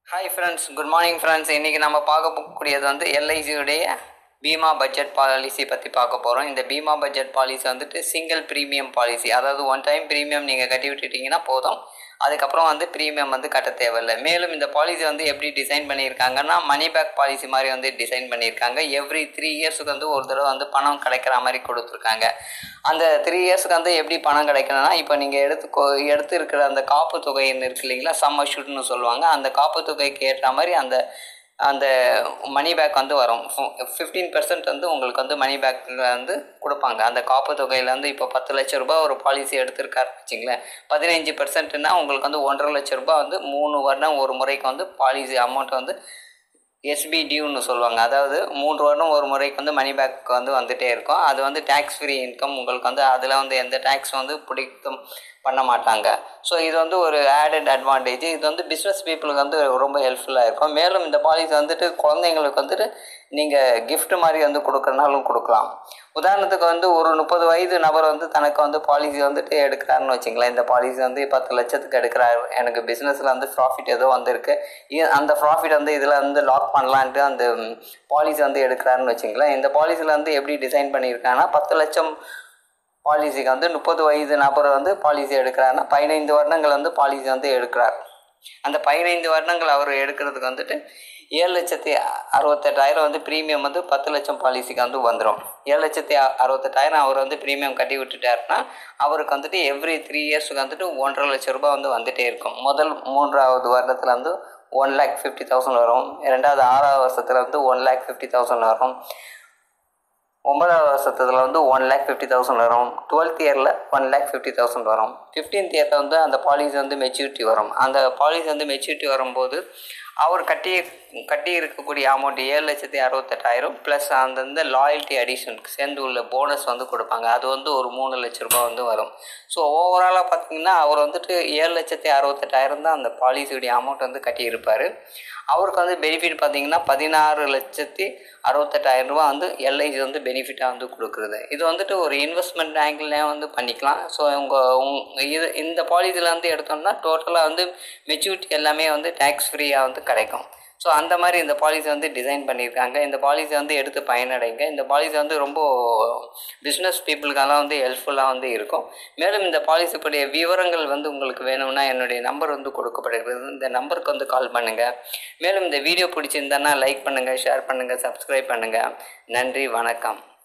hi friends good morning friends இன்றைக்கி நம்ம பார்க்க போகக்கூடியது வந்து எல்ஐசியுடைய பீமா பட்ஜெட் பாலிசி பற்றி பார்க்க போகிறோம் இந்த பீமா பட்ஜெட் பாலிசி வந்துட்டு சிங்கிள் ப்ரீமியம் பாலிசி அதாவது ஒன் டைம் ப்ரீமியம் நீங்கள் கட்டி விட்டுட்டீங்கன்னா போதும் அதுக்கப்புறம் வந்து ப்ரீமியம் வந்து கட்ட தேவையில்லை மேலும் இந்த பாலிசி வந்து எப்படி டிசைன் பண்ணியிருக்காங்கன்னா மணி பேக் பாலிசி மாதிரி வந்து டிசைன் பண்ணியிருக்காங்க எவ்ரி த்ரீ இயர்ஸுக்கு வந்து ஒரு தடவை வந்து பணம் கிடைக்கிற மாதிரி கொடுத்துருக்காங்க அந்த த்ரீ இயர்ஸ்க்கு வந்து எப்படி பணம் கிடைக்கணும்னா இப்போ நீங்கள் எடுத்து கொ- எடுத்து இருக்கிற அந்த காப்பு தொகைன்னு இருக்கு இல்லைங்களா சம் அஷ்யூட்னு சொல்லுவாங்க அந்த காப்பு தொகைக்கு ஏற்ற மாதிரி அந்த அந்த மணி பேக் வந்து வரும் ஃபிஃப்டீன் பெர்சன்ட் வந்து உங்களுக்கு வந்து மணி பேக் வந்து கொடுப்பாங்க அந்த காப்பு தொகையில் வந்து இப்போ பத்து லட்ச ரூபாய் ஒரு பாலிசி எடுத்திருக்காரு வச்சுங்களேன் பதினஞ்சு பெர்சன்ட்னா உங்களுக்கு வந்து ஒன்றரை லட்ச ரூபாய் வந்து மூணு வருடம் ஒரு முறைக்கு வந்து பாலிசி அமௌண்ட் வந்து எஸ்பி டியூன்னு சொல்லுவாங்க அதாவது மூன்று வருடம் ஒரு முறைக்கு வந்து மணி பேக் வந்து வந்துட்டே இருக்கும் அது வந்து டேக்ஸ் ஃப்ரீ இன்கம் உங்களுக்கு வந்து அதில் வந்து எந்த டேக்ஸ் வந்து பிடிக்கும் பண்ண மாட்டாங்க ஸோ இது வந்து ஒரு ஆடட் அட்வான்டேஜ் இது வந்து பிஸ்னஸ் பீப்புளுக்கு வந்து ரொம்ப ஹெல்ப்ஃபுல்லாக இருக்கும் மேலும் இந்த பாலிசி வந்துட்டு குழந்தைங்களுக்கு வந்துட்டு நீங்கள் gift மாதிரி வந்து கொடுக்குறனாலும் கொடுக்கலாம் உதாரணத்துக்கு வந்து ஒரு முப்பது வயது நபர் வந்து தனக்கு வந்து பாலிசி வந்துட்டு எடுக்கிறாருன்னு வச்சுங்களேன் இந்த பாலிசி வந்து பத்து லட்சத்துக்கு எடுக்கிறாரு எனக்கு பிஸ்னஸில் வந்து ப்ராஃபிட் ஏதோ வந்திருக்கு இ- அந்த ப்ராஃபிட் வந்து இதில் வந்து லாக் பண்ணலான்ட்டு அந்த பாலிசி வந்து எடுக்கிறாருன்னு வச்சுங்களேன் இந்த பாலிசியில் வந்து எப்படி டிசைன் பண்ணியிருக்காங்கன்னா பத்து லட்சம் பாலிசிக்கு வந்து முப்பது வயது நபர் வந்து பாலிசி எடுக்கிறாருன்னா பதினைந்து வருடங்கள் வந்து பாலிசி வந்து எடுக்கிறார் அந்த பதினைந்து வருடங்கள் அவர் எடுக்கிறதுக்கு வந்துட்டு ஏழு லட்சத்தி அறுபத்தெட்டாயிரம் வந்து ப்ரீமியம் வந்து பத்து லட்சம் பாலிசிக்கு வந்து வந்துடும் ஏழு லட்சத்தி அ- அறுபத்தெட்டாயிரம் அவர் வந்து ப்ரீமியம் கட்டி விட்டுட்டாருன்னா அவருக்கு வந்துட்டு எவ்ரி த்ரீ இயர்ஸ்க்கு வந்துட்டு ஒன்றரை லட்சம் ரூபாய் வந்து வந்துட்டே இருக்கும் முதல் மூன்றாவது வருடத்தில் வந்து ஒன் லேக் ஃபிஃப்டி தௌசண்ட் வரும் ரெண்டாவது ஆறாவது வருஷத்தில் வந்து ஒன் லேக் ஃபிஃப்டி தௌசண்ட் வரும் ஒன்பதாவது வருஷத்துல வந்து ஒன் லேக் ஃபிஃப்டி தௌசண்ட் வரும் டுவெல்த் இயரில் ஒன் லேக் ஃபிஃப்டி தௌசண்ட் வரும் ஃபிஃப்டீன்த் இயரில் வந்து அந்த பாலிசி வந்து மெச்சூரிட்டி வரும் அந்த பாலிசி வந்து மெச்சூரிட்டி வரும்போது அவர் கட்டி கட்டி இருக்கக்கூடிய அமௌண்ட் ஏழு லட்சத்தி அறுபத்தெட்டாயிரம் ப்ளஸ் அந்தந்த லாயல்ட்டி அடிஷன் சேர்ந்து உள்ள போனஸ் வந்து கொடுப்பாங்க அது வந்து ஒரு மூணு லட்ச ரூபாய் வந்து வரும் ஸோ ஓவராலாக பார்த்தீங்கன்னா அவர் வந்துட்டு ஏழு லட்சத்தி அறுபத்தெட்டாயிரம் தான் அந்த பாலிசியுடைய அமௌண்ட் வந்து கட்டியிருப்பார் அவருக்கு வந்து பெனிஃபிட் பார்த்தீங்கன்னா பதினாறு லட்சத்தி அறுபத்தெட்டாயிரம் ரூபா வந்து எல்ஐசி வந்து பெனிஃபிட்டாக வந்து கொடுக்குறது இது வந்துட்டு ஒரு இன்வெஸ்ட்மெண்ட் ஆங்கிள்லேயே வந்து பண்ணிக்கலாம் ஸோ உங்கள் இது இந்த பாலிசியில் வந்து எடுத்தோம்னா டோட்டலாக வந்து மெச்சூரிட்டி எல்லாமே வந்து டேக்ஸ் ஃப்ரீயாக வந்து கிடைக்கும் ஸோ அந்த மாதிரி இந்த பாலிசி வந்து டிசைன் பண்ணியிருக்காங்க இந்த பாலிசி வந்து எடுத்து பயனடைங்க இந்த பாலிசி வந்து ரொம்ப பிஸ்னஸ் பீப்புளுக்கெல்லாம் வந்து ஹெல்ப்ஃபுல்லாக வந்து இருக்கும் மேலும் இந்த பாலிசிக்குடைய விவரங்கள் வந்து உங்களுக்கு வேணும்னா என்னுடைய நம்பர் வந்து கொடுக்கப்படுகிறது இந்த நம்பருக்கு வந்து கால் பண்ணுங்கள் மேலும் இந்த வீடியோ பிடிச்சிருந்தனா லைக் பண்ணுங்கள் ஷேர் பண்ணுங்கள் சப்ஸ்கிரைப் பண்ணுங்கள் நன்றி வணக்கம்